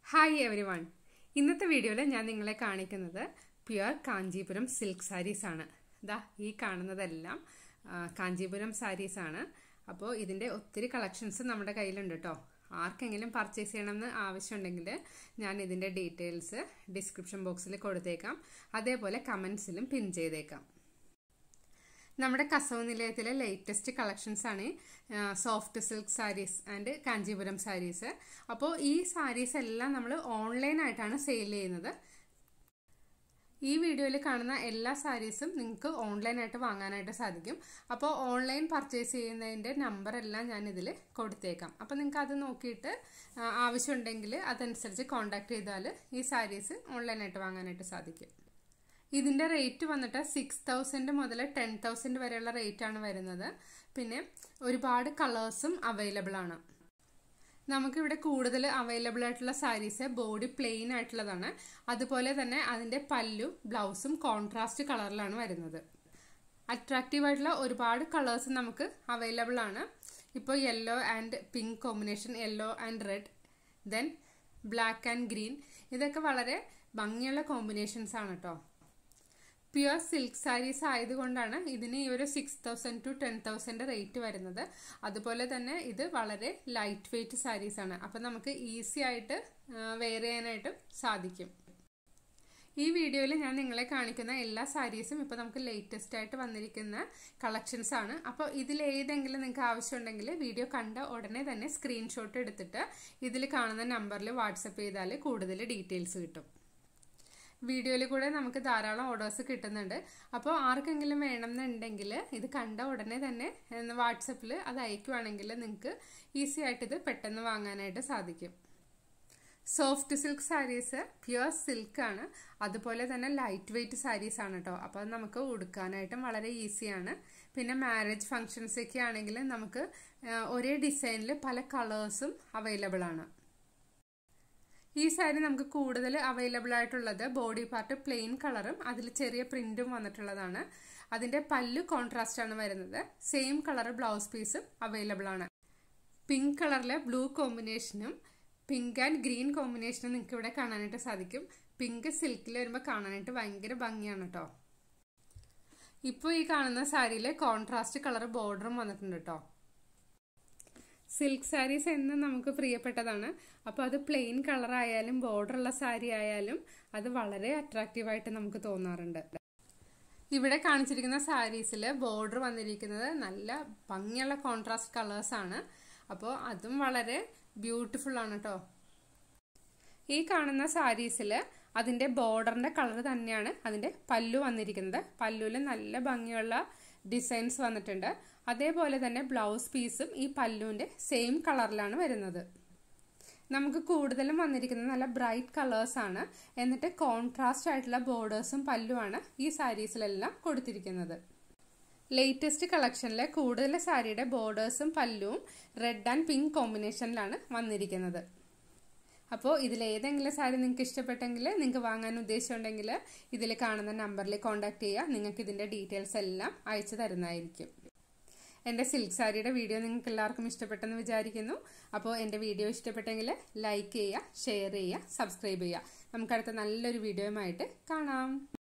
hi every one ഇന്നത്തെ വീഡിയോയിൽ ഞാൻ നിങ്ങളെ കാണിക്കുന്നത് പ്യുവർ കാഞ്ചീപുരം സിൽക്ക് സാരീസ് ആണ് ദാ ഈ കാണുന്നതെല്ലാം ആ, കാഞ്ചീപുരം സാരീസ് ആണ് അപ്പോൾ ഇതിൻ്റെ ഒത്തിരി കളക്ഷൻസ് നമ്മുടെ കയ്യിലുണ്ട് കേട്ടോ ആർക്കെങ്കിലും പർച്ചേസ് ചെയ്യണമെന്ന് ആവശ്യമുണ്ടെങ്കിൽ ഞാൻ ഇതിൻ്റെ ഡീറ്റെയിൽസ് ഡിസ്ക്രിപ്ഷൻ ബോക്സിൽ കൊടുത്തേക്കാം അതേപോലെ കമൻസിലും പിൻ ചെയ്തേക്കാം നമ്മുടെ കസവ് നിലയത്തിലെ ലേറ്റസ്റ്റ് കളക്ഷൻസ് ആണ് soft silk sarees and Kanchipuram sarees അപ്പോൾ ഈ സാരീസ് എല്ലാം നമ്മൾ ഓൺലൈനായിട്ടാണ് സെയിൽ ചെയ്യുന്നത് ഈ വീഡിയോയിൽ കാണുന്ന എല്ലാ സാരീസും നിങ്ങൾക്ക് ഓൺലൈനായിട്ട് വാങ്ങാനായിട്ട് സാധിക്കും അപ്പോൾ ഓൺലൈൻ പർച്ചേസ് ചെയ്യുന്നതിൻ്റെ നമ്പർ എല്ലാം ഞാൻ ഇതിൽ കൊടുത്തേക്കാം അപ്പോൾ നിങ്ങൾക്ക് അത് നോക്കിയിട്ട് ആ, ആവശ്യമുണ്ടെങ്കിൽ അതനുസരിച്ച് കോൺടാക്ട് ചെയ്താൽ ഈ സാരീസ് ഓൺലൈനായിട്ട് വാങ്ങാനായിട്ട് സാധിക്കും ഇതിൻ്റെ റേറ്റ് വന്നിട്ട് സിക്സ് തൗസൻഡ് മുതൽ ടെൻ തൗസൻഡ് വരെയുള്ള റേറ്റ് ആണ് വരുന്നത് പിന്നെ ഒരുപാട് കളേഴ്സും അവൈലബിൾ ആണ് നമുക്കിവിടെ കൂടുതൽ അവൈലബിൾ ആയിട്ടുള്ള സാരീസ് ബോഡി പ്ലെയിൻ ആയിട്ടുള്ളതാണ് അതുപോലെ തന്നെ അതിൻ്റെ പല്ലു ബ്ലൗസും കോൺട്രാസ്റ്റ് കളറിലാണ് വരുന്നത് അട്രാക്റ്റീവ് ആയിട്ടുള്ള ഒരുപാട് കളേഴ്സ് നമുക്ക് അവൈലബിൾ ആണ് ഇപ്പോൾ yellow and pink combination yellow and red then black and green ഇതൊക്കെ വളരെ ഭംഗിയുള്ള കോമ്പിനേഷൻസ് ആണ് കേട്ടോ പ്യുവർ സിൽക്ക് സാരീസ് ആയതുകൊണ്ടാണ് ഇതിന് ഈ ഒരു six thousand to ten thousand rate വരുന്നത് അതുപോലെ തന്നെ ഇത് വളരെ ലൈറ്റ് വെയ്റ്റ് സാരീസ് ആണ് അപ്പം നമുക്ക് ഈസി ആയിട്ട് വെയർ ചെയ്യാനായിട്ടും സാധിക്കും ഈ വീഡിയോയിൽ ഞാൻ നിങ്ങളെ കാണിക്കുന്ന എല്ലാ സാരീസും ഇപ്പോൾ നമുക്ക് ലേറ്റസ്റ്റ് ആയിട്ട് വന്നിരിക്കുന്ന കളക്ഷൻസ് ആണ് അപ്പോൾ ഇതിൽ ഏതെങ്കിലും നിങ്ങൾക്ക് ആവശ്യമുണ്ടെങ്കിൽ വീഡിയോ കണ്ട ഉടനെ തന്നെ സ്ക്രീൻഷോട്ട് എടുത്തിട്ട് ഇതിൽ കാണുന്ന നമ്പറിൽ വാട്സപ്പ് ചെയ്താൽ കൂടുതൽ ഡീറ്റെയിൽസ് കിട്ടും വീഡിയോയിൽ കൂടെ നമുക്ക് ധാരാളം ഓർഡേഴ്സ് കിട്ടുന്നുണ്ട് അപ്പോൾ ആർക്കെങ്കിലും വേണമെന്നുണ്ടെങ്കിൽ ഇത് കണ്ട ഉടനെ തന്നെ വാട്സപ്പിൽ അത് അയക്കുവാണെങ്കിൽ നിങ്ങൾക്ക് ഈസി ആയിട്ട് ഇത് പെട്ടെന്ന് വാങ്ങാനായിട്ട് സാധിക്കും soft silk sarees pure silk ആണ് അതുപോലെ തന്നെ ലൈറ്റ് വെയ്റ്റ് സാരീസ് ആണ് കേട്ടോ അപ്പോൾ അത് നമുക്ക് ഉടുക്കാനായിട്ടും വളരെ ഈസിയാണ് പിന്നെ മാരേജ് ഫങ്ഷൻസ് ഒക്കെ ആണെങ്കിൽ നമുക്ക് ഒരേ ഡിസൈനിൽ പല കളേഴ്സും അവൈലബിൾ ആണ് ഈ സാരി നമുക്ക് കൂടുതൽ അവൈലബിൾ ആയിട്ടുള്ളത് ബോഡി പാർട്ട് പ്ലെയിൻ കളറും അതിൽ ചെറിയ പ്രിന്റും വന്നിട്ടുള്ളതാണ് അതിന്റെ പല്ലു കോൺട്രാസ്റ്റ് ആണ് വരുന്നത് സെയിം കളർ ബ്ലൗസ് പീസും അവൈലബിൾ ആണ് പിങ്ക് കളറിലെ ബ്ലൂ കോമ്പിനേഷനും പിങ്ക് ആൻഡ് ഗ്രീൻ കോമ്പിനേഷനും നിങ്ങൾക്ക് ഇവിടെ കാണാനായിട്ട് സാധിക്കും പിങ്ക് സിൽക്കിൽ വരുമ്പോൾ കാണാനായിട്ട് ഭയങ്കര ഭംഗിയാണ് കേട്ടോ ഇപ്പോൾ ഈ കാണുന്ന സാരിയിൽ കോൺട്രാസ്റ്റ് കളർ ബോർഡറും വന്നിട്ടുണ്ട് കേട്ടോ സിൽക്ക് സാരീസ് എന്നും നമുക്ക് പ്രിയപ്പെട്ടതാണ് അപ്പോൾ അത് പ്ലെയിൻ കളർ ആയാലും ബോർഡർ ഉള്ള സാരി ആയാലും അത് വളരെ അട്രാക്റ്റീവായിട്ട് നമുക്ക് തോന്നാറുണ്ട് ഇവിടെ കാണിച്ചിരിക്കുന്ന സാരീസിൽ ബോർഡർ വന്നിരിക്കുന്നത് നല്ല ഭംഗിയുള്ള കോൺട്രാസ്റ്റ് കളേഴ്സ് ആണ് അപ്പോൾ അതും വളരെ ബ്യൂട്ടിഫുൾ ആണ് കേട്ടോ ഈ കാണുന്ന സാരീസിൽ അതിൻ്റെ ബോർഡറിൻ്റെ കളർ തന്നെയാണ് അതിൻ്റെ പല്ലു വന്നിരിക്കുന്നത് പല്ലുവിൽ നല്ല ഭംഗിയുള്ള ഡിസൈൻസ് വന്നിട്ടുണ്ട് അതേപോലെ തന്നെ ബ്ലൗസ് പീസും ഈ പല്ലുവിൻ്റെ സെയിം കളറിലാണ് വരുന്നത് നമുക്ക് കൂടുതലും വന്നിരിക്കുന്നത് നല്ല ബ്രൈറ്റ് കളേഴ്സ് ആണ് എന്നിട്ട് കോൺട്രാസ്റ്റ് ആയിട്ടുള്ള ബോർഡേഴ്സും പല്ലുമാണ് ഈ സാരീസിലെല്ലാം കൊടുത്തിരിക്കുന്നത് ലേറ്റസ്റ്റ് കളക്ഷനിലെ കൂടുതൽ സാരിയുടെ ബോർഡേഴ്സും പല്ലുവും റെഡ് ആൻഡ് പിങ്ക് കോമ്പിനേഷനിലാണ് വന്നിരിക്കുന്നത് അപ്പോൾ ഇതിൽ ഏതെങ്കിലും സാരി നിങ്ങൾക്ക് ഇഷ്ടപ്പെട്ടെങ്കിൽ നിങ്ങൾക്ക് വാങ്ങാൻ ഉദ്ദേശമുണ്ടെങ്കിൽ ഇതിൽ കാണുന്ന നമ്പറിൽ കോൺടാക്ട് ചെയ്യുക നിങ്ങൾക്ക് ഇതിൻ്റെ ഡീറ്റെയിൽസ് എല്ലാം അയച്ചു തരുന്നതായിരിക്കും എൻ്റെ സിൽക്ക് സാരിയുടെ വീഡിയോ നിങ്ങൾക്ക് എല്ലാവർക്കും ഇഷ്ടപ്പെട്ടെന്ന് വിചാരിക്കുന്നു അപ്പോൾ എൻ്റെ വീഡിയോ ഇഷ്ടപ്പെട്ടെങ്കിൽ ലൈക്ക് ചെയ്യുക ഷെയർ ചെയ്യുക സബ്സ്ക്രൈബ് ചെയ്യുക നമുക്കടുത്ത നല്ലൊരു വീഡിയോയുമായിട്ട് കാണാം